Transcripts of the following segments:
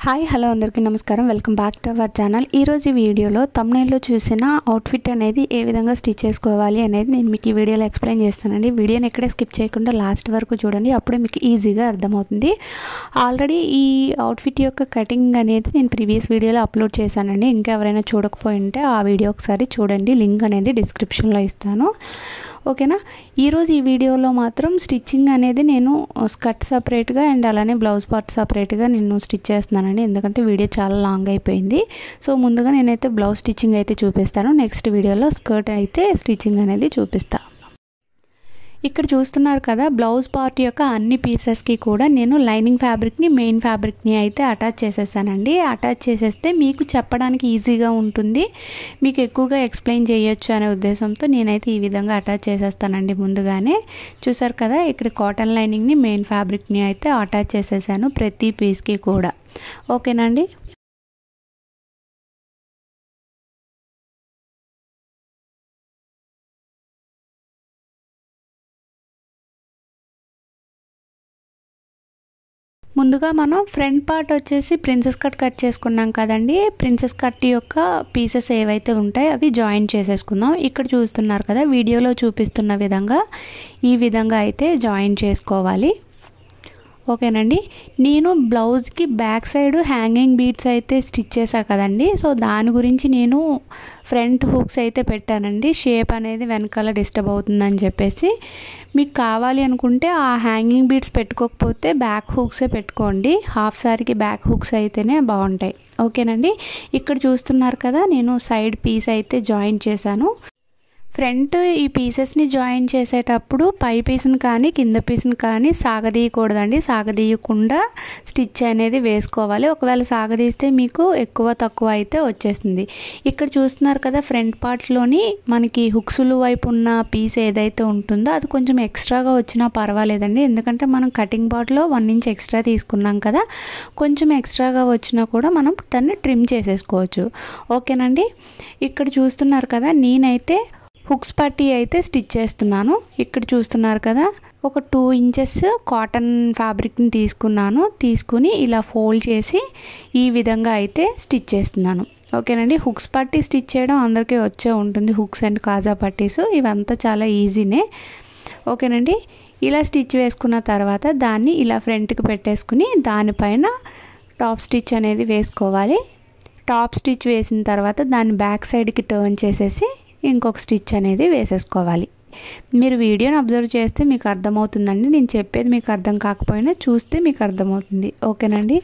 hi hello అందరికీ నమస్కారం welcome back to our channel ఈరోజు ఈ వీడియోలో తమ్నైల్లో చూసిన అవుట్ఫిట్ అనేది ఏ విధంగా స్టిచ్ చేసుకోవాలి అనేది నేను మీకు ఈ వీడియోలో ఎక్స్ప్లెయిన్ చేస్తానండి వీడియోని ఎక్కడే స్కిప్ చేయకుండా లాస్ట్ వరకు చూడండి అప్పుడే మీకు ఈజీగా అర్థమవుతుంది ఆల్రెడీ ఈ అవుట్ఫిట్ యొక్క కటింగ్ అనేది నేను ప్రీవియస్ వీడియోలో అప్లోడ్ చేశానండి ఇంకా ఎవరైనా చూడకపోయి ఉంటే ఆ వీడియో ఒకసారి చూడండి లింక్ అనేది డిస్క్రిప్షన్లో ఇస్తాను ఓకేనా ఈరోజు ఈ వీడియోలో మాత్రం స్టిచ్చింగ్ అనేది నేను స్కర్ట్ సపరేట్గా అండ్ అలానే బ్లౌజ్ పార్ట్ సపరేట్గా నేను స్టిచ్ చేస్తున్నానండి ఎందుకంటే వీడియో చాలా లాంగ్ అయిపోయింది సో ముందుగా నేనైతే బ్లౌజ్ స్టిచ్చింగ్ అయితే చూపిస్తాను నెక్స్ట్ వీడియోలో స్కర్ట్ అయితే స్టిచ్చింగ్ అనేది చూపిస్తాను ఇక్కడ చూస్తున్నారు కదా బ్లౌజ్ పార్ట్ యొక్క అన్ని పీసెస్కి కూడా నేను లైనింగ్ ఫ్యాబ్రిక్ని మెయిన్ ఫ్యాబ్రిక్ని అయితే అటాచ్ చేసేసానండి అటాచ్ చేసేస్తే మీకు చెప్పడానికి ఈజీగా ఉంటుంది మీకు ఎక్కువగా ఎక్స్ప్లెయిన్ చేయొచ్చు అనే ఉద్దేశంతో నేనైతే ఈ విధంగా అటాచ్ చేసేస్తానండి ముందుగానే చూసారు కదా ఇక్కడ కాటన్ లైనింగ్ని మెయిన్ ఫ్యాబ్రిక్ని అయితే అటాచ్ చేసేసాను ప్రతి పీస్కి కూడా ఓకేనండి ముందుగా మనం ఫ్రంట్ పార్ట్ వచ్చేసి ప్రిన్సెస్ కట్ కట్ చేసుకున్నాం కదండి ప్రిన్సెస్ కట్ యొక్క పీసెస్ ఏవైతే ఉంటాయో అవి జాయిన్ చేసేసుకుందాం ఇక్కడ చూస్తున్నారు కదా వీడియోలో చూపిస్తున్న విధంగా ఈ విధంగా అయితే జాయిన్ చేసుకోవాలి ఓకేనండి నేను బ్లౌజ్కి బ్యాక్ సైడ్ హ్యాంగింగ్ బీడ్స్ అయితే స్టిచ్ చేశా కదండి సో దాని గురించి నేను ఫ్రంట్ హుక్స్ అయితే పెట్టానండి షేప్ అనేది వెనకాల డిస్టర్బ్ అవుతుందని చెప్పేసి మీకు కావాలి అనుకుంటే ఆ హ్యాంగింగ్ బీడ్స్ పెట్టుకోకపోతే బ్యాక్ హుక్సే పెట్టుకోండి హాఫ్ సారీకి బ్యాక్ హుక్స్ అయితేనే బాగుంటాయి ఓకేనండి ఇక్కడ చూస్తున్నారు కదా నేను సైడ్ పీస్ అయితే జాయిన్ చేశాను ఫ్రంట్ ఈ పీసెస్ని జాయిన్ చేసేటప్పుడు పై పీస్ని కానీ కింద పీస్ని కానీ సాగదీయకూడదండి సాగదీయకుండా స్టిచ్ అనేది వేసుకోవాలి ఒకవేళ సాగదీస్తే మీకు ఎక్కువ తక్కువ అయితే వచ్చేస్తుంది ఇక్కడ చూస్తున్నారు కదా ఫ్రంట్ పార్ట్లోని మనకి హుక్సులు వైపు ఉన్న పీస్ ఏదైతే ఉంటుందో అది కొంచెం ఎక్స్ట్రాగా వచ్చినా పర్వాలేదండి ఎందుకంటే మనం కటింగ్ పార్ట్లో వన్ ఇంచ్ ఎక్స్ట్రా తీసుకున్నాం కదా కొంచెం ఎక్స్ట్రాగా వచ్చినా కూడా మనం దాన్ని ట్రిమ్ చేసేసుకోవచ్చు ఓకేనండి ఇక్కడ చూస్తున్నారు కదా నేనైతే హుక్స్ పట్టి అయితే స్టిచ్ చేస్తున్నాను ఇక్కడ చూస్తున్నారు కదా ఒక టూ ఇంచెస్ కాటన్ ఫ్యాబ్రిక్ని తీసుకున్నాను తీసుకుని ఇలా ఫోల్డ్ చేసి ఈ విధంగా అయితే స్టిచ్ చేస్తున్నాను ఓకేనండి హుక్స్ పట్టి స్టిచ్ చేయడం అందరికీ వచ్చే ఉంటుంది హుక్స్ అండ్ కాజా పట్టీస్ ఇవంతా చాలా ఈజీనే ఓకేనండి ఇలా స్టిచ్ వేసుకున్న తర్వాత దాన్ని ఇలా ఫ్రంట్కి పెట్టేసుకుని దానిపైన టాప్ స్టిచ్ అనేది వేసుకోవాలి టాప్ స్టిచ్ వేసిన తర్వాత దాన్ని బ్యాక్ సైడ్కి టర్న్ చేసేసి ఇంకొక స్టిచ్ అనేది వేసేసుకోవాలి మీరు వీడియోని అబ్జర్వ్ చేస్తే మీకు అర్థమవుతుందండి నేను చెప్పేది మీకు అర్థం కాకపోయినా చూస్తే మీకు అర్థమవుతుంది ఓకేనండి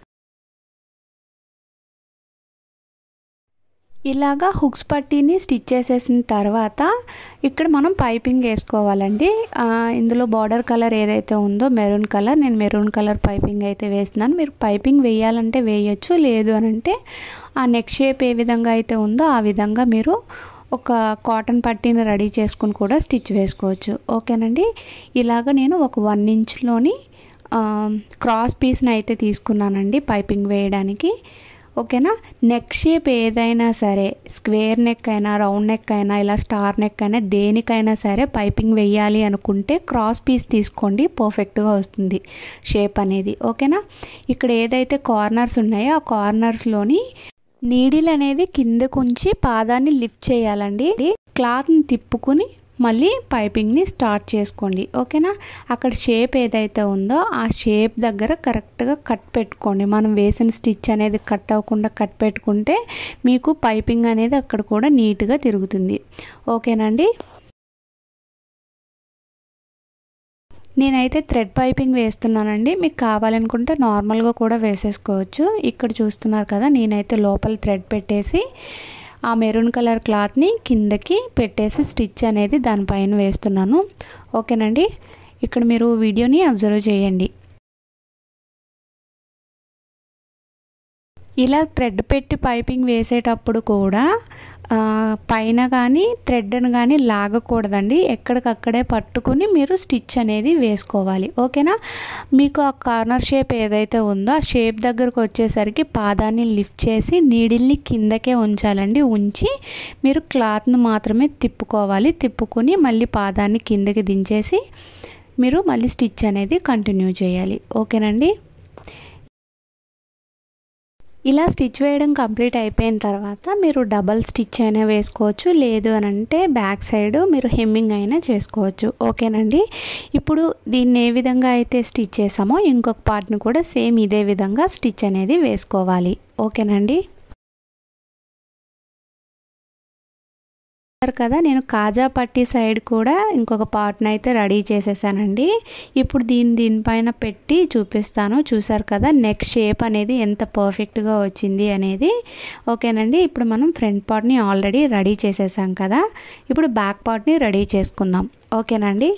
ఇలాగా హుక్స్ పట్టీని స్టిచ్ చేసేసిన తర్వాత ఇక్కడ మనం పైపింగ్ వేసుకోవాలండి ఇందులో బార్డర్ కలర్ ఏదైతే ఉందో మెరూన్ కలర్ నేను మెరూన్ కలర్ పైపింగ్ అయితే వేస్తున్నాను మీరు పైపింగ్ వేయాలంటే వేయచ్చు లేదు అని అంటే ఆ నెక్ షేప్ ఏ విధంగా అయితే ఉందో ఆ విధంగా మీరు ఒక కాటన్ పట్టీని రెడీ చేసుకుని కూడా స్టిచ్ వేసుకోవచ్చు ఓకేనండి ఇలాగ నేను ఒక వన్ ఇంచ్లోని క్రాస్ పీస్ని అయితే తీసుకున్నానండి పైపింగ్ వేయడానికి ఓకేనా నెక్ షేప్ ఏదైనా సరే స్క్వేర్ నెక్ అయినా రౌండ్ నెక్ అయినా ఇలా స్టార్ నెక్ అయినా దేనికైనా సరే పైపింగ్ వేయాలి అనుకుంటే క్రాస్ పీస్ తీసుకోండి పర్ఫెక్ట్గా వస్తుంది షేప్ అనేది ఓకేనా ఇక్కడ ఏదైతే కార్నర్స్ ఉన్నాయో ఆ కార్నర్స్లోని నీడిల్ అనేది కిందకుంచి పాదాన్ని లిఫ్ట్ చేయాలండి క్లాత్ని తిప్పుకుని మళ్ళీ పైపింగ్ని స్టార్ట్ చేసుకోండి ఓకేనా అక్కడ షేప్ ఏదైతే ఉందో ఆ షేప్ దగ్గర కరెక్ట్గా కట్ పెట్టుకోండి మనం వేసిన స్టిచ్ అనేది కట్ అవ్వకుండా కట్ పెట్టుకుంటే మీకు పైపింగ్ అనేది అక్కడ కూడా నీట్గా తిరుగుతుంది ఓకేనండి నేనైతే థ్రెడ్ పైపింగ్ వేస్తున్నానండి మీకు కావాలనుకుంటే నార్మల్గా కూడా వేసేసుకోవచ్చు ఇక్కడ చూస్తున్నారు కదా నేనైతే లోపల థ్రెడ్ పెట్టేసి ఆ మెరూన్ కలర్ క్లాత్ని కిందకి పెట్టేసి స్టిచ్ అనేది దానిపైన వేస్తున్నాను ఓకేనండి ఇక్కడ మీరు వీడియోని అబ్జర్వ్ చేయండి ఇలా థ్రెడ్ పెట్టి పైపింగ్ వేసేటప్పుడు కూడా పైన కానీ థ్రెడ్ని కానీ లాగకూడదండి ఎక్కడికక్కడే పట్టుకుని మీరు స్టిచ్ అనేది వేసుకోవాలి ఓకేనా మీకు ఆ కార్నర్ షేప్ ఏదైతే ఉందో ఆ షేప్ దగ్గరకు వచ్చేసరికి పాదాన్ని లిఫ్ట్ చేసి నీడిల్ని కిందకే ఉంచాలండి ఉంచి మీరు క్లాత్ను మాత్రమే తిప్పుకోవాలి తిప్పుకొని మళ్ళీ పాదాన్ని కిందకి దించేసి మీరు మళ్ళీ స్టిచ్ అనేది కంటిన్యూ చేయాలి ఓకేనండి ఇలా స్టిచ్ వేయడం కంప్లీట్ అయిపోయిన తర్వాత మీరు డబల్ స్టిచ్ అయినా వేసుకోవచ్చు లేదు అని అంటే బ్యాక్ సైడ్ మీరు హెమ్మింగ్ అయినా చేసుకోవచ్చు ఓకేనండి ఇప్పుడు దీన్ని ఏ విధంగా అయితే స్టిచ్ చేసామో ఇంకొక పార్ట్ని కూడా సేమ్ ఇదే విధంగా స్టిచ్ అనేది వేసుకోవాలి ఓకేనండి కదా నేను కాజా పట్టి సైడ్ కూడా ఇంకొక పార్ట్ని అయితే రెడీ చేసేసానండి ఇప్పుడు దీన్ని దీనిపైన పెట్టి చూపిస్తాను చూసారు కదా నెక్ షేప్ అనేది ఎంత పర్ఫెక్ట్గా వచ్చింది అనేది ఓకేనండి ఇప్పుడు మనం ఫ్రంట్ పార్ట్ని ఆల్రెడీ రెడీ చేసేసాం కదా ఇప్పుడు బ్యాక్ పార్ట్ని రెడీ చేసుకుందాం ఓకేనండి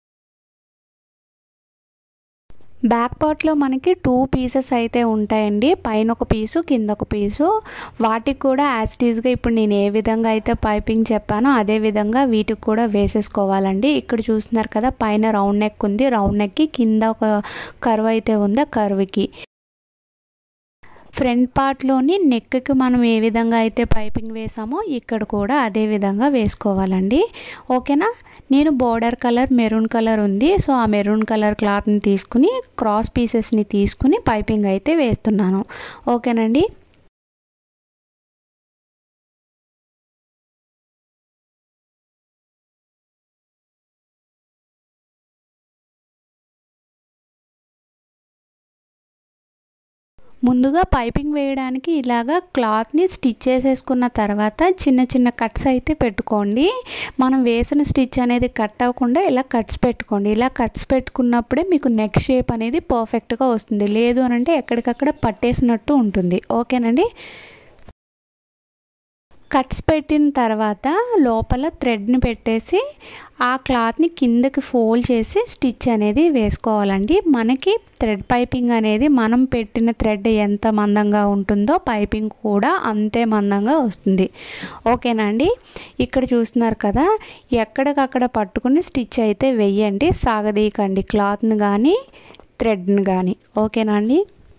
బ్యాక్ పార్ట్లో మనకి టూ పీసెస్ అయితే ఉంటాయండి పైన ఒక పీసు కింద ఒక పీసు వాటికి కూడా యాస్టీస్గా ఇప్పుడు నేను ఏ విధంగా అయితే పైపింగ్ చెప్పానో అదే విధంగా వీటికి కూడా వేసేసుకోవాలండి ఇక్కడ చూస్తున్నారు కదా పైన రౌండ్ నెక్ ఉంది రౌండ్ నెక్కి కింద ఒక కర్వ్ అయితే ఉంది ఆ కర్వ్కి ఫ్రంట్ పార్ట్లోని నెక్కి మనం ఏ విధంగా అయితే పైపింగ్ వేసామో ఇక్కడ కూడా అదే విధంగా వేసుకోవాలండి ఓకేనా నేను బోర్డర్ కలర్ మెరూన్ కలర్ ఉంది సో ఆ మెరూన్ కలర్ క్లాత్ని తీసుకుని క్రాస్ పీసెస్ని తీసుకుని పైపింగ్ అయితే వేస్తున్నాను ఓకేనండి ముందుగా పైపింగ్ వేయడానికి ఇలాగా క్లాత్ని స్టిచ్ చేసేసుకున్న తర్వాత చిన్న చిన్న కట్స్ అయితే పెట్టుకోండి మనం వేసిన స్టిచ్ అనేది కట్ అవ్వకుండా ఇలా కట్స్ పెట్టుకోండి ఇలా కట్స్ పెట్టుకున్నప్పుడే మీకు నెక్ షేప్ అనేది పర్ఫెక్ట్గా వస్తుంది లేదు అని అంటే ఎక్కడికక్కడ పట్టేసినట్టు ఉంటుంది ఓకేనండి కట్స్ పెట్టిన తర్వాత లోపల థ్రెడ్ని పెట్టేసి ఆ క్లాత్ని కిందకి ఫోల్డ్ చేసి స్టిచ్ అనేది వేసుకోవాలండి మనకి థ్రెడ్ పైపింగ్ అనేది మనం పెట్టిన థ్రెడ్ ఎంత మందంగా ఉంటుందో పైపింగ్ కూడా అంతే మందంగా వస్తుంది ఓకేనండి ఇక్కడ చూస్తున్నారు కదా ఎక్కడికక్కడ పట్టుకుని స్టిచ్ అయితే వెయ్యండి సాగదీయకండి క్లాత్ని కానీ థ్రెడ్ని కానీ ఓకేనండి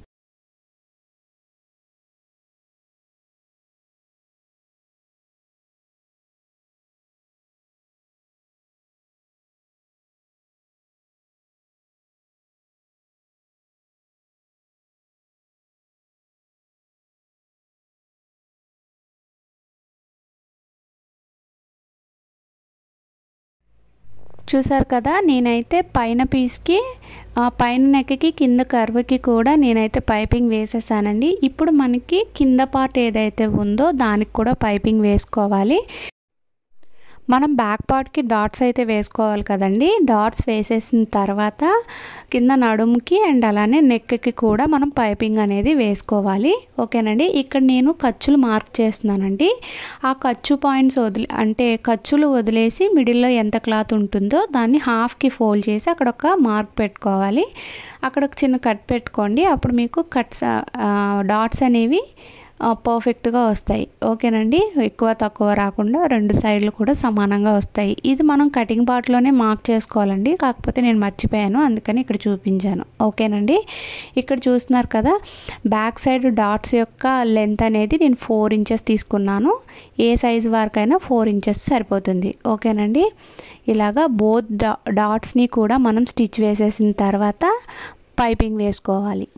చూసారు కదా నేనైతే పైన పీస్కి పైన నెక్కి కింద కర్వ్కి కూడా నేనైతే పైపింగ్ వేసేసానండి ఇప్పుడు మనకి కింద పార్ట్ ఏదైతే ఉందో దానికి కూడా పైపింగ్ వేసుకోవాలి మనం బ్యాక్ పార్ట్కి డాట్స్ అయితే వేసుకోవాలి కదండి డాట్స్ వేసేసిన తర్వాత కింద నడుముకి అండ్ అలానే నెక్కి కూడా మనం పైపింగ్ అనేది వేసుకోవాలి ఓకేనండి ఇక్కడ నేను ఖర్చులు మార్క్ చేస్తున్నానండి ఆ ఖర్చు పాయింట్స్ వదిలి అంటే ఖర్చులు వదిలేసి మిడిల్లో ఎంత క్లాత్ ఉంటుందో దాన్ని హాఫ్కి ఫోల్డ్ చేసి అక్కడ ఒక మార్క్ పెట్టుకోవాలి అక్కడ ఒక చిన్న కట్ పెట్టుకోండి అప్పుడు మీకు కట్స్ డాట్స్ అనేవి పర్ఫెక్ట్గా వస్తాయి ఓకేనండి ఎక్కువ తక్కువ రాకుండా రెండు సైడ్లు కూడా సమానంగా వస్తాయి ఇది మనం కటింగ్ పార్ట్లోనే మార్క్ చేసుకోవాలండి కాకపోతే నేను మర్చిపోయాను అందుకని ఇక్కడ చూపించాను ఓకేనండి ఇక్కడ చూస్తున్నారు కదా బ్యాక్ సైడ్ డాట్స్ యొక్క లెంత్ అనేది నేను ఫోర్ ఇంచెస్ తీసుకున్నాను ఏ సైజ్ వరకైనా ఫోర్ ఇంచెస్ సరిపోతుంది ఓకేనండి ఇలాగా బోత్ డా డాట్స్ని కూడా మనం స్టిచ్ వేసేసిన తర్వాత పైపింగ్ వేసుకోవాలి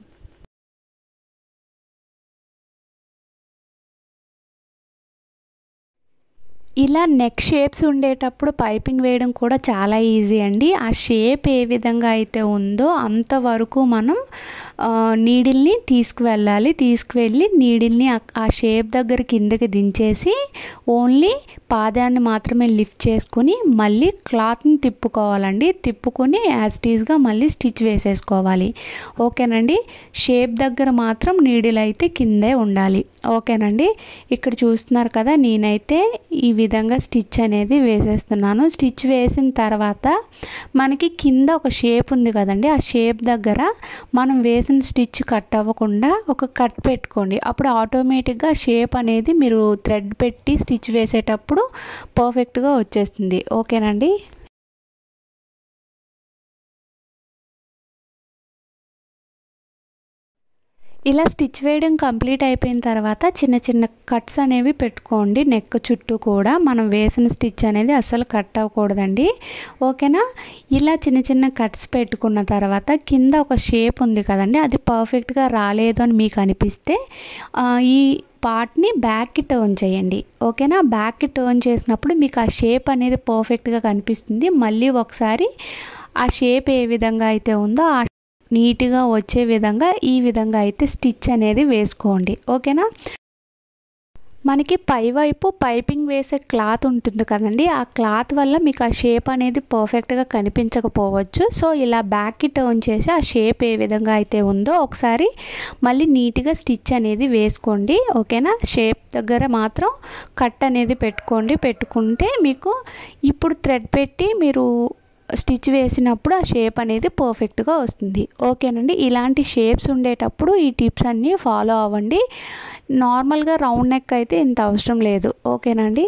ఇలా నెక్ షేప్స్ ఉండేటప్పుడు పైపింగ్ వేయడం కూడా చాలా ఈజీ అండి ఆ షేప్ ఏ విధంగా అయితే ఉందో అంతవరకు మనం నీడిల్ని తీసుకువెళ్ళాలి తీసుకువెళ్ళి నీడిల్ని ఆ షేప్ దగ్గర కిందకి దించేసి ఓన్లీ పాదాన్ని మాత్రమే లిఫ్ట్ చేసుకుని మళ్ళీ క్లాత్ని తిప్పుకోవాలండి తిప్పుకొని యాజ్టీస్గా మళ్ళీ స్టిచ్ వేసేసుకోవాలి ఓకేనండి షేప్ దగ్గర మాత్రం నీడిల్ అయితే కిందే ఉండాలి ఓకేనండి ఇక్కడ చూస్తున్నారు కదా నేనైతే ఈ విధంగా స్టిచ్ అనేది వేసేస్తున్నాను స్టిచ్ వేసిన తర్వాత మనకి కింద ఒక షేప్ ఉంది కదండి ఆ షేప్ దగ్గర మనం వేసిన స్టిచ్ కట్ అవ్వకుండా ఒక కట్ పెట్టుకోండి అప్పుడు ఆటోమేటిక్గా షేప్ అనేది మీరు థ్రెడ్ పెట్టి స్టిచ్ వేసేటప్పుడు పర్ఫెక్ట్గా వచ్చేస్తుంది ఓకేనండి ఇలా స్టిచ్ వేయడం కంప్లీట్ అయిపోయిన తర్వాత చిన్న చిన్న కట్స్ అనేవి పెట్టుకోండి నెక్ చుట్టూ కూడా మనం వేసిన స్టిచ్ అనేది అస్సలు కట్ అవ్వకూడదండి ఓకేనా ఇలా చిన్న చిన్న కట్స్ పెట్టుకున్న తర్వాత కింద ఒక షేప్ ఉంది కదండి అది పర్ఫెక్ట్గా రాలేదు అని మీకు అనిపిస్తే ఈ పార్ట్ని బ్యాక్కి టర్న్ చేయండి ఓకేనా బ్యాక్కి టర్న్ చేసినప్పుడు మీకు ఆ షేప్ అనేది పర్ఫెక్ట్గా కనిపిస్తుంది మళ్ళీ ఒకసారి ఆ షేప్ ఏ విధంగా అయితే ఉందో ఆ నీట్గా వచ్చే విధంగా ఈ విధంగా అయితే స్టిచ్ అనేది వేసుకోండి ఓకేనా మనకి పైవైపు పైపింగ్ వేసే క్లాత్ ఉంటుంది కదండి ఆ క్లాత్ వల్ల మీకు ఆ షేప్ అనేది పర్ఫెక్ట్గా కనిపించకపోవచ్చు సో ఇలా బ్యాక్కి టర్న్ చేసి ఆ షేప్ ఏ విధంగా అయితే ఉందో ఒకసారి మళ్ళీ నీట్గా స్టిచ్ అనేది వేసుకోండి ఓకేనా షేప్ దగ్గర మాత్రం కట్ అనేది పెట్టుకోండి పెట్టుకుంటే మీకు ఇప్పుడు థ్రెడ్ పెట్టి మీరు స్టిచ్ వేసినప్పుడు ఆ షేప్ అనేది పర్ఫెక్ట్గా వస్తుంది ఓకేనండి ఇలాంటి షేప్స్ ఉండేటప్పుడు ఈ టిప్స్ అన్నీ ఫాలో అవ్వండి నార్మల్గా రౌండ్ నెక్ అయితే ఇంత అవసరం లేదు ఓకేనండి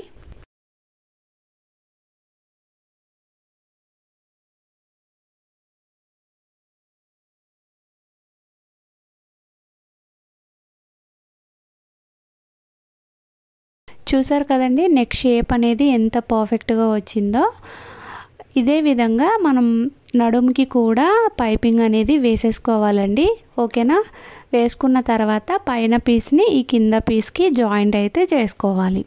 చూసారు కదండి నెక్ షేప్ అనేది ఎంత పర్ఫెక్ట్గా వచ్చిందో ఇదే విధంగా మనం నడుముకి కూడా పైపింగ్ అనేది వేసేసుకోవాలండి ఓకేనా వేసుకున్న తర్వాత పైన పీస్ని ఈ కింద పీస్కి జాయింట్ అయితే చేసుకోవాలి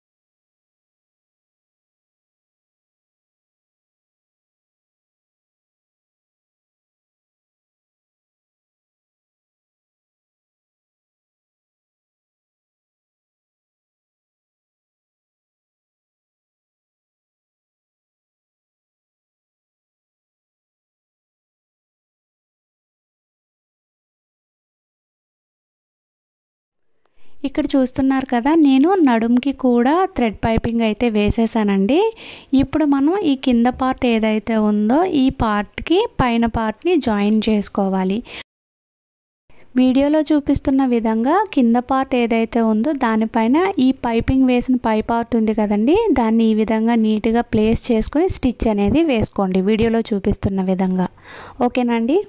ఇక్కడ చూస్తున్నారు కదా నేను నడుముకి కూడా థ్రెడ్ పైపింగ్ అయితే వేసేసానండి ఇప్పుడు మనం ఈ కింద పార్ట్ ఏదైతే ఉందో ఈ పార్ట్కి పైన పార్ట్ని జాయిన్ చేసుకోవాలి వీడియోలో చూపిస్తున్న విధంగా కింద పార్ట్ ఏదైతే ఉందో దానిపైన ఈ పైపింగ్ వేసిన పై పార్ట్ ఉంది కదండి దాన్ని ఈ విధంగా నీట్గా ప్లేస్ చేసుకొని స్టిచ్ అనేది వేసుకోండి వీడియోలో చూపిస్తున్న విధంగా ఓకేనండి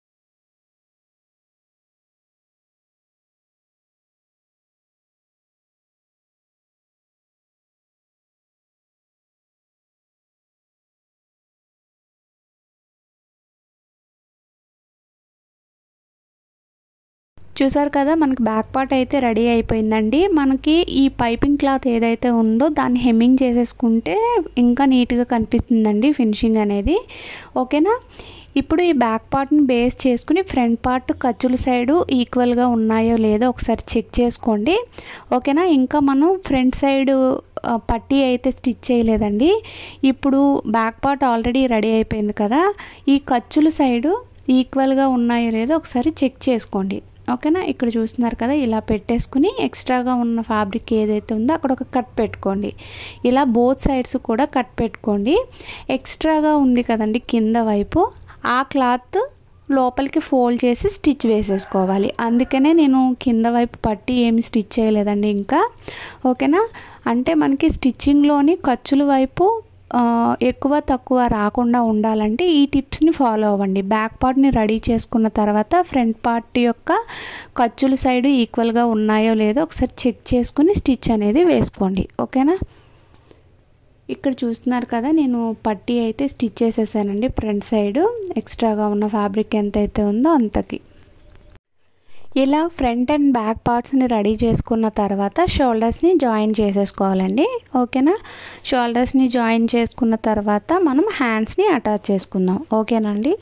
చూసారు కదా మనకి బ్యాక్ పార్ట్ అయితే రెడీ అయిపోయిందండి మనకి ఈ పైపింగ్ క్లాత్ ఏదైతే ఉందో దాన్ని హెమ్మింగ్ చేసేసుకుంటే ఇంకా నీట్గా కనిపిస్తుందండి ఫినిషింగ్ అనేది ఓకేనా ఇప్పుడు ఈ బ్యాక్ పార్ట్ని బేస్ చేసుకుని ఫ్రంట్ పార్ట్ ఖర్చుల సైడు ఈక్వల్గా ఉన్నాయో లేదో ఒకసారి చెక్ చేసుకోండి ఓకేనా ఇంకా మనం ఫ్రంట్ సైడ్ పట్టీ అయితే స్టిచ్ చేయలేదండి ఇప్పుడు బ్యాక్ పార్ట్ ఆల్రెడీ రెడీ అయిపోయింది కదా ఈ ఖర్చుల సైడు ఈక్వల్గా ఉన్నాయో లేదో ఒకసారి చెక్ చేసుకోండి ఓకేనా ఇక్కడ చూస్తున్నారు కదా ఇలా పెట్టేసుకుని ఎక్స్ట్రాగా ఉన్న ఫ్యాబ్రిక్ ఏదైతే ఉందో అక్కడ ఒక కట్ పెట్టుకోండి ఇలా బోత్ సైడ్స్ కూడా కట్ పెట్టుకోండి ఎక్స్ట్రాగా ఉంది కదండి కింద వైపు ఆ క్లాత్ లోపలికి ఫోల్డ్ చేసి స్టిచ్ వేసేసుకోవాలి అందుకనే నేను కింద వైపు పట్టి ఏమి స్టిచ్ చేయలేదండి ఇంకా ఓకేనా అంటే మనకి స్టిచ్చింగ్లోని ఖర్చుల వైపు ఎక్కువ తక్కువ రాకుండా ఉండాలంటే ఈ టిప్స్ని ఫాలో అవ్వండి బ్యాక్ పార్ట్ని రెడీ చేసుకున్న తర్వాత ఫ్రంట్ పార్ట్ యొక్క ఖర్చుల సైడ్ ఈక్వల్గా ఉన్నాయో లేదో ఒకసారి చెక్ చేసుకుని స్టిచ్ అనేది వేసుకోండి ఓకేనా ఇక్కడ చూస్తున్నారు కదా నేను పట్టీ అయితే స్టిచ్ చేసేసానండి ఫ్రంట్ సైడ్ ఎక్స్ట్రాగా ఉన్న ఫ్యాబ్రిక్ ఎంత అయితే ఉందో అంతకి ఇలా ఫ్రంట్ అండ్ బ్యాక్ పార్ట్స్ని రెడీ చేసుకున్న తర్వాత షోల్డర్స్ని జాయిన్ చేసేసుకోవాలండి ఓకేనా షోల్డర్స్ని జాయిన్ చేసుకున్న తర్వాత మనం హ్యాండ్స్ని అటాచ్ చేసుకుందాం ఓకేనండి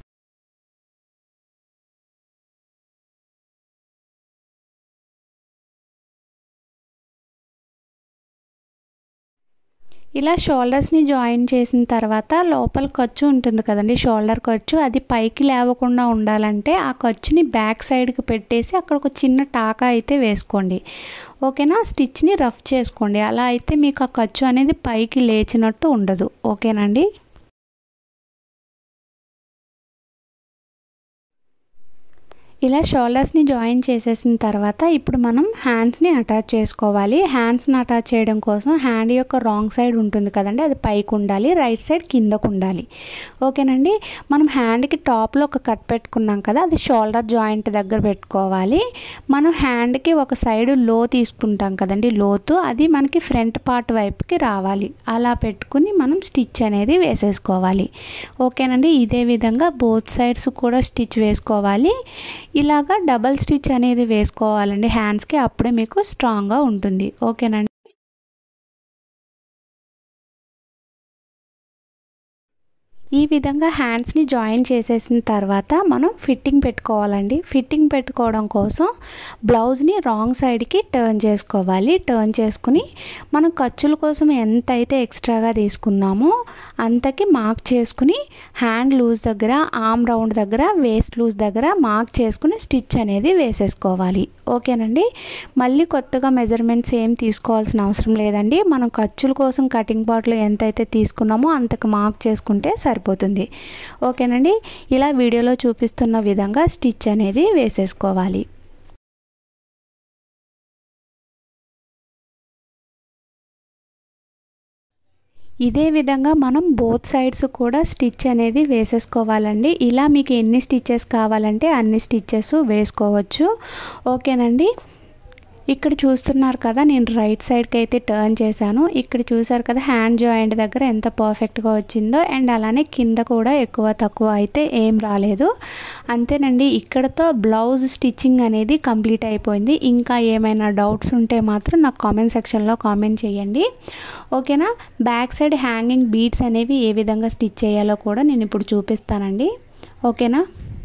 ఇలా షోల్డర్స్ని జాయిన్ చేసిన తర్వాత లోపల ఖర్చు ఉంటుంది కదండి షోల్డర్ ఖర్చు అది పైకి లేవకుండా ఉండాలంటే ఆ ఖర్చుని బ్యాక్ సైడ్కి పెట్టేసి అక్కడ ఒక చిన్న టాకా అయితే వేసుకోండి ఓకేనా స్టిచ్ని రఫ్ చేసుకోండి అలా అయితే మీకు ఆ ఖర్చు అనేది పైకి లేచినట్టు ఉండదు ఓకేనండి ఇలా షోల్డర్స్ని జాయిన్ చేసేసిన తర్వాత ఇప్పుడు మనం హ్యాండ్స్ని అటాచ్ చేసుకోవాలి హ్యాండ్స్ని అటాచ్ చేయడం కోసం హ్యాండ్ యొక్క రాంగ్ సైడ్ ఉంటుంది కదండి అది పైకి ఉండాలి రైట్ సైడ్ కిందకు ఉండాలి ఓకేనండి మనం హ్యాండ్కి టాప్లో ఒక కట్ పెట్టుకున్నాం కదా అది షోల్డర్ జాయింట్ దగ్గర పెట్టుకోవాలి మనం హ్యాండ్కి ఒక సైడ్ లో తీసుకుంటాం కదండి లోతు అది మనకి ఫ్రంట్ పార్ట్ వైపుకి రావాలి అలా పెట్టుకుని మనం స్టిచ్ అనేది వేసేసుకోవాలి ఓకేనండి ఇదే విధంగా బోత్ సైడ్స్ కూడా స్టిచ్ వేసుకోవాలి ఇలాగా డబల్ స్టిచ్ అనేది వేసుకోవాలండి హ్యాండ్స్కి అప్పుడే మీకు స్ట్రాంగ్గా ఉంటుంది ఓకేనండి ఈ విధంగా హ్యాండ్స్ని జాయిన్ చేసేసిన తర్వాత మనం ఫిట్టింగ్ పెట్టుకోవాలండి ఫిట్టింగ్ పెట్టుకోవడం కోసం బ్లౌజ్ని రాంగ్ సైడ్కి టర్న్ చేసుకోవాలి టర్న్ చేసుకుని మనం ఖర్చుల కోసం ఎంత అయితే ఎక్స్ట్రాగా తీసుకున్నామో అంతకి మార్క్ చేసుకుని హ్యాండ్ లూజ్ దగ్గర ఆమ్ రౌండ్ దగ్గర వేస్ట్ లూజ్ దగ్గర మార్క్ చేసుకుని స్టిచ్ అనేది వేసేసుకోవాలి ఓకేనండి మళ్ళీ కొత్తగా మెజర్మెంట్స్ ఏం తీసుకోవాల్సిన అవసరం లేదండి మనం ఖర్చుల కోసం కటింగ్ పార్ట్లు ఎంతైతే తీసుకున్నామో అంతకు మార్క్ చేసుకుంటే సరిపోతుంది ఓకేనండి ఇలా వీడియోలో చూపిస్తున్న విధంగా స్టిచ్ అనేది వేసేసుకోవాలి ఇదే విధంగా మనం బోత్ సైడ్స్ కూడా స్టిచ్ అనేది వేసేసుకోవాలండి ఇలా మీకు ఎన్ని స్టిచ్చెస్ కావాలంటే అన్ని స్టిచ్చెస్ వేసుకోవచ్చు ఓకేనండి ఇక్కడ చూస్తున్నారు కదా నేను రైట్ సైడ్కి అయితే టర్న్ చేశాను ఇక్కడ చూసారు కదా హ్యాండ్ జాయింట్ దగ్గర ఎంత పర్ఫెక్ట్గా వచ్చిందో అండ్ అలానే కింద కూడా ఎక్కువ తక్కువ అయితే ఏం రాలేదు అంతేనండి ఇక్కడతో బ్లౌజ్ స్టిచ్చింగ్ అనేది కంప్లీట్ అయిపోయింది ఇంకా ఏమైనా డౌట్స్ ఉంటే మాత్రం నాకు కామెంట్ సెక్షన్లో కామెంట్ చేయండి ఓకేనా బ్యాక్ సైడ్ హ్యాంగింగ్ బీడ్స్ అనేవి ఏ విధంగా స్టిచ్ చేయాలో కూడా నేను ఇప్పుడు చూపిస్తానండి ఓకేనా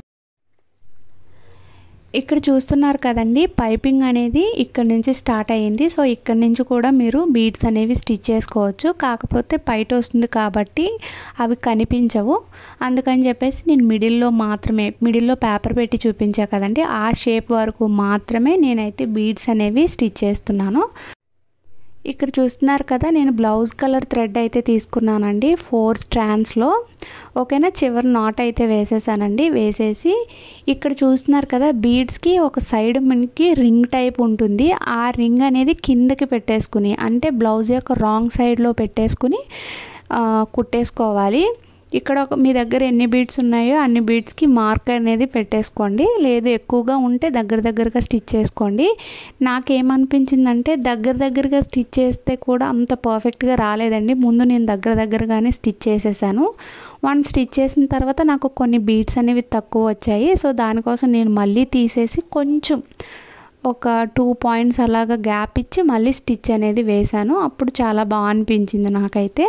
ఇక్కడ చూస్తున్నారు కదండి పైపింగ్ అనేది ఇక్కడ నుంచి స్టార్ట్ అయ్యింది సో ఇక్కడ నుంచి కూడా మీరు బీడ్స్ అనేవి స్టిచ్ చేసుకోవచ్చు కాకపోతే బయట వస్తుంది కాబట్టి అవి కనిపించవు అందుకని చెప్పేసి నేను మిడిల్లో మాత్రమే మిడిల్లో పేపర్ పెట్టి చూపించా కదండి ఆ షేప్ వరకు మాత్రమే నేనైతే బీడ్స్ అనేవి స్టిచ్ చేస్తున్నాను ఇక్కడ చూస్తున్నారు కదా నేను బ్లౌజ్ కలర్ థ్రెడ్ అయితే తీసుకున్నానండి ఫోర్ స్ట్రాండ్స్లో ఓకేనా చివరి నాట్ అయితే వేసేసానండి వేసేసి ఇక్కడ చూస్తున్నారు కదా బీడ్స్కి ఒక సైడ్ మనకి రింగ్ టైప్ ఉంటుంది ఆ రింగ్ అనేది కిందకి పెట్టేసుకుని అంటే బ్లౌజ్ యొక్క రాంగ్ సైడ్లో పెట్టేసుకుని కుట్టేసుకోవాలి ఇక్కడ ఒక మీ దగ్గర ఎన్ని బీడ్స్ ఉన్నాయో అన్ని బీడ్స్కి మార్క్ అనేది పెట్టేసుకోండి లేదు ఎక్కువగా ఉంటే దగ్గర దగ్గరగా స్టిచ్ చేసుకోండి నాకేమనిపించిందంటే దగ్గర దగ్గరగా స్టిచ్ చేస్తే కూడా అంత పర్ఫెక్ట్గా రాలేదండి ముందు నేను దగ్గర దగ్గరగానే స్టిచ్ చేసేసాను వన్ స్టిచ్ చేసిన తర్వాత నాకు కొన్ని బీడ్స్ అనేవి తక్కువ వచ్చాయి సో దానికోసం నేను మళ్ళీ తీసేసి కొంచెం ఒక టూ పాయింట్స్ అలాగా గ్యాప్ ఇచ్చి మళ్ళీ స్టిచ్ అనేది వేశాను అప్పుడు చాలా బాగా అనిపించింది నాకైతే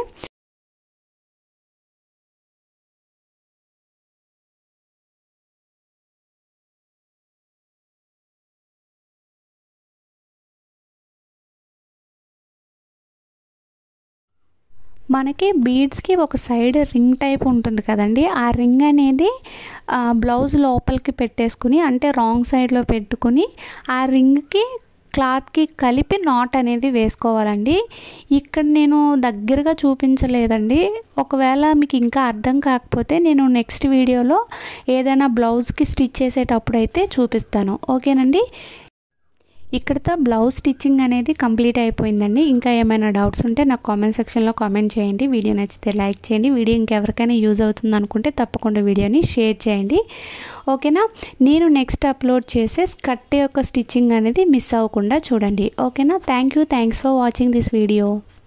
మనకి బీడ్స్కి ఒక సైడ్ రింగ్ టైప్ ఉంటుంది కదండి ఆ రింగ్ అనేది బ్లౌజ్ లోపలికి పెట్టేసుకుని అంటే రాంగ్ సైడ్లో పెట్టుకుని ఆ రింగ్కి క్లాత్కి కలిపి నాట్ అనేది వేసుకోవాలండి ఇక్కడ నేను దగ్గరగా చూపించలేదండి ఒకవేళ మీకు ఇంకా అర్థం కాకపోతే నేను నెక్స్ట్ వీడియోలో ఏదైనా బ్లౌజ్కి స్టిచ్ చేసేటప్పుడు అయితే చూపిస్తాను ఓకేనండి ఇక్కడతో బ్లౌజ్ స్టిచ్చింగ్ అనేది కంప్లీట్ అయిపోయిందండి ఇంకా ఏమైనా డౌట్స్ ఉంటే నాకు కామెంట్ సెక్షన్లో కామెంట్ చేయండి వీడియో నచ్చితే లైక్ చేయండి వీడియో ఇంకెవరికైనా యూజ్ అవుతుంది అనుకుంటే తప్పకుండా వీడియోని షేర్ చేయండి ఓకేనా నేను నెక్స్ట్ అప్లోడ్ చేసే స్కర్ట్ యొక్క స్టిచ్చింగ్ అనేది మిస్ అవ్వకుండా చూడండి ఓకేనా thank you thanks for watching this video